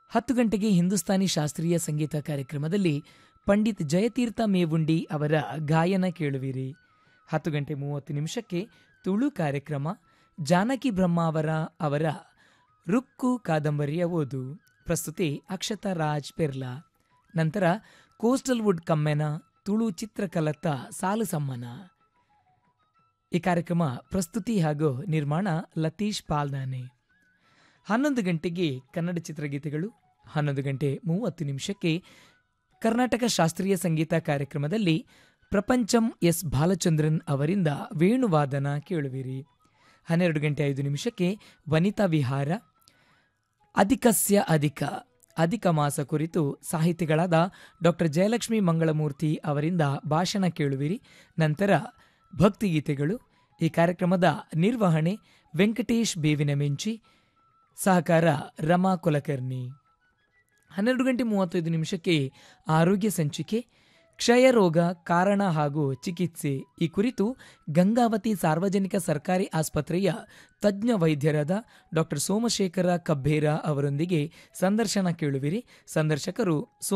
ಹತ್ತು ಗಂಟೆಗೆ ಹಿಂದೂಸ್ತಾನಿ ಶಾಸ್ತ್ರೀಯ ಸಂಗೀತ ಕಾರ್ಯಕ್ರಮದಲ್ಲಿ ಪಂಡಿತ್ ಜಯತೀರ್ಥ ಮೇವುಂಡಿ ಅವರ ಗಾಯನ ಕೇಳುವಿರಿ ಹತ್ತು ಗಂಟೆ ಮೂವತ್ತು ನಿಮಿಷಕ್ಕೆ ತುಳು ಕಾರ್ಯಕ್ರಮ ಜಾನಕಿ ಬ್ರಹ್ಮಾವರ ಅವರ ರುಕ್ಕು ಕಾದಂಬರಿಯ ಓದು ಪ್ರಸ್ತುತಿ ಅಕ್ಷತಾ ರಾಜ್ ಪೆರ್ಲಾ ನಂತರ ಕೋಸ್ಟಲ್ ವುಡ್ ಕಮ್ಮೆನ ತುಳು ಚಿತ್ರಕಲತ್ತ ಸಾಲು ಸಮ್ಮನ ಈ ಕಾರ್ಯಕ್ರಮ ಪ್ರಸ್ತುತಿ ಹಾಗೂ ನಿರ್ಮಾಣ ಲತೀಶ್ ಪಾಲ್ದಾನೆ ಹನ್ನೊಂದು ಗಂಟೆಗೆ ಕನ್ನಡ ಚಿತ್ರಗೀತೆಗಳು ಹನ್ನೊಂದು ಗಂಟೆ ಮೂವತ್ತು ನಿಮಿಷಕ್ಕೆ ಕರ್ನಾಟಕ ಶಾಸ್ತ್ರೀಯ ಸಂಗೀತ ಕಾರ್ಯಕ್ರಮದಲ್ಲಿ ಪ್ರಪಂಚಂ ಎಸ್ ಬಾಲಚಂದ್ರನ್ ಅವರಿಂದ ವೇಣುವಾದನ ಕೇಳುವಿರಿ ಹನ್ನೆರಡು ಗಂಟೆ ಐದು ನಿಮಿಷಕ್ಕೆ ವನಿತಾ ವಿಹಾರ ಅಧಿಕಸ್ಯ ಅಧಿಕ ಅಧಿಕ ಮಾಸ ಕುರಿತು ಸಾಹಿತಿಗಳಾದ ಡಾಕ್ಟರ್ ಜಯಲಕ್ಷ್ಮಿ ಮಂಗಳಮೂರ್ತಿ ಅವರಿಂದ ಭಾಷಣ ಕೇಳುವಿರಿ ನಂತರ ಭಕ್ತಿಗೀತೆಗಳು ಈ ಕಾರ್ಯಕ್ರಮದ ನಿರ್ವಹಣೆ ವೆಂಕಟೇಶ್ ಬೇವಿನ ಮೆಂಚಿ ಸಹಕಾರ ರಮಾ ಕುಲಕರ್ಣಿ ಹನ್ನೆರಡು ಗಂಟೆ ಮೂವತ್ತೈದು ನಿಮಿಷಕ್ಕೆ ಆರೋಗ್ಯ ಸಂಚಿಕೆ ಕ್ಷಯ ರೋಗ ಕಾರಣ ಹಾಗೂ ಚಿಕಿತ್ಸೆ ಈ ಕುರಿತು ಗಂಗಾವತಿ ಸಾರ್ವಜನಿಕ ಸರ್ಕಾರಿ ಆಸ್ಪತ್ರೆಯ ತಜ್ಞ ವೈದ್ಯರಾದ ಡಾಕ್ಟರ್ ಸೋಮಶೇಖರ ಕಬ್ಬೇರ ಅವರೊಂದಿಗೆ ಸಂದರ್ಶನ ಕೇಳುವಿರಿ ಸಂದರ್ಶಕರು